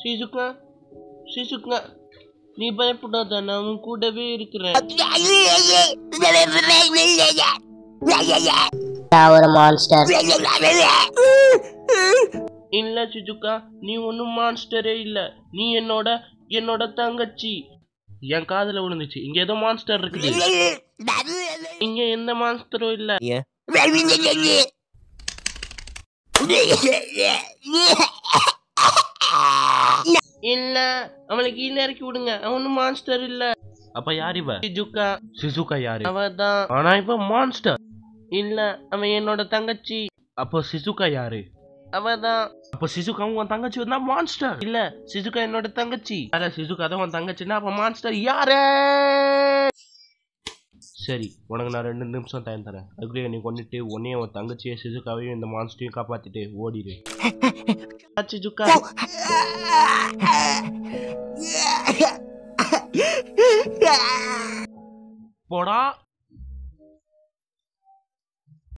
சிசுகா சிசுகா நீ பயப்படாத நான் உன் கூடவே இருக்கிறேன் நான் ஒரு மான்ஸ்டர் இல்ல சிசுகா நீ ஒன்னும் மான்ஸ்டரே இல்ல நீ என்னோட என்னோட தங்கச்சி என் காதுல விழுந்துச்சு இங்க ஏதோ மான்ஸ்டர் இருக்குது இங்க எந்த மான்ஸ்டரும் இல்ல இல்ல அவளை கீழே இறக்கி விடுங்க அவனும் மான்ஸ்டர் இல்ல அப்ப யார் இவ சிஜுகா சிசுகா யாரு அவதான் ஆனா இவ மான்ஸ்டர் இல்ல அவன் என்னோட தங்கச்சி அப்போ சிசுகா யாரு அவதான் அப்போ சிசுகா உன் தங்கச்சி வந்தா மான்ஸ்டர் இல்ல சிசுகா என்னோட தங்கச்சி அத சிசுகா தான் உன் தங்கச்சின்னா அப்ப மான்ஸ்டர் யாரு சரி உனக்கு நான் ரெண்டு நிமிஷம் டைம் தரேன் அதுக்குள்ளே நீ கொண்டுட்டு உன்னையும் உன் தங்கச்சியை சிசுகாவையும் இந்த மான்ஸ்டரையும் காப்பாத்திட்டு ஓடிடு சிசுகா போடா